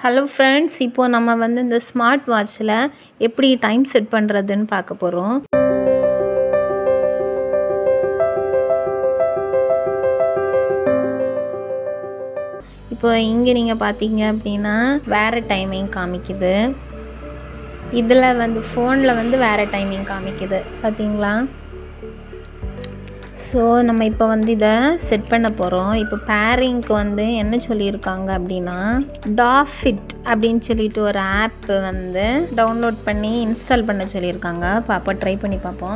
hello friends இப்போ நம்ம வந்து இந்த ஸ்மார்ட் வாட்ச்சில் எப்படி டைம் செட் பண்ணுறதுன்னு பார்க்க போகிறோம் இப்போ இங்கே நீங்கள் பார்த்தீங்க அப்படின்னா வேறு டைமிங் காமிக்குது இதில் வந்து ஃபோனில் வந்து வேறு டைமிங் காமிக்குது பார்த்தீங்களா ஸோ நம்ம இப்போ வந்து இதை செட் பண்ண போகிறோம் இப்போ பேரிங்க்கு வந்து என்ன சொல்லியிருக்காங்க அப்படின்னா டாஃபிட் அப்படின்னு சொல்லிட்டு ஒரு ஆப்பு வந்து டவுன்லோட் பண்ணி இன்ஸ்டால் பண்ண சொல்லியிருக்காங்க பாப்பா ட்ரை பண்ணி பார்ப்போம்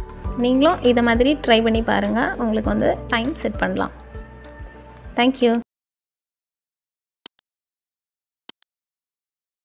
நீங்களும் இதை மாதிரி ட்ரை பண்ணி பாருங்கள் உங்களுக்கு வந்து டைம் செட் பண்ணலாம் தேங்க்யூ